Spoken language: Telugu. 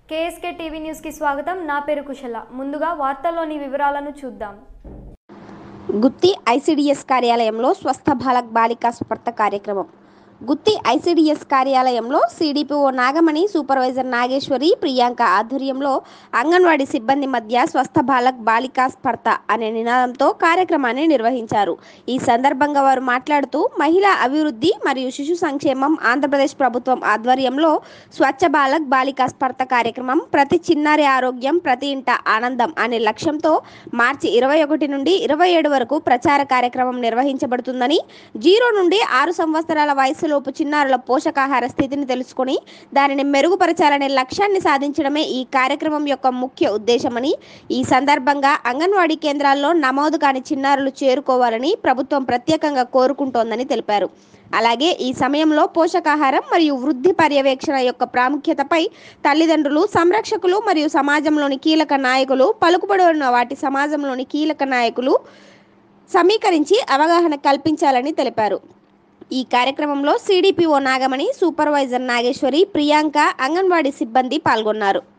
కేఎస్కే టీవీ న్యూస్కి స్వాగతం నా పేరు కుశల ముందుగా వార్తల్లోని వివరాలను చూద్దాం గుత్తి ఐసిడిఎస్ కార్యాలయంలో స్వస్థ బాలక్ బాలికా స్పర్ధ కార్యక్రమం గుత్తి ఐసిడిఎస్ కార్యాలయంలో సిడిపిఓ నాగమణి సూపర్వైజర్ నాగేశ్వరి ప్రియాంక ఆధ్వర్యంలో అంగన్వాడీ సిబ్బంది మధ్య స్వస్థ బాలక్ బాలికా స్పర్ధ అనే నినాదంతో కార్యక్రమాన్ని నిర్వహించారు ఈ సందర్భంగా వారు మాట్లాడుతూ మహిళా అభివృద్ధి మరియు శిశు సంక్షేమం ఆంధ్రప్రదేశ్ ప్రభుత్వం ఆధ్వర్యంలో స్వచ్ఛ బాలక్ బాలికా స్పర్ధ కార్యక్రమం ప్రతి చిన్నారి ఆరోగ్యం ప్రతి ఇంట ఆనందం అనే లక్ష్యంతో మార్చి ఇరవై ఒకటి నుండి ఇరవై ఏడు వరకు ప్రచార కార్యక్రమం నిర్వహించబడుతుందని జీరో నుండి ఆరు సంవత్సరాల వయసులోపు చిన్నారుల పోషకాహార స్థితిని తెలుసుకొని దానిని మెరుగుపరచాలనే లక్ష్యాన్ని సాధించడమే ఈ కార్యక్రమం యొక్క ముఖ్య ఉద్దేశమని ఈ సందర్భంగా అంగన్వాడీ కేంద్రాల్లో నమోదు కాని చిన్నారులు చేరుకోవాలని ప్రభుత్వం ప్రత్యేకంగా కోరుకుంటోందని తెలిపారు అలాగే ఈ సమయంలో పోషకాహారం మరియు వృద్ధి పర్యవేక్షణ యొక్క ప్రాముఖ్యతపై తల్లిదండ్రులు సంరక్షకులు మరియు సమాజంలోని కీలక నాయకులు పలుకుబడి ఉన్న వాటి సమాజంలోని కీలక నాయకులు సమీకరించి అవగాహన కల్పించాలని తెలిపారు ఈ కార్యక్రమంలో సిడిపిఓ నాగమణి సూపర్వైజర్ నాగేశ్వరి ప్రియాంక అంగన్వాడీ సిబ్బంది పాల్గొన్నారు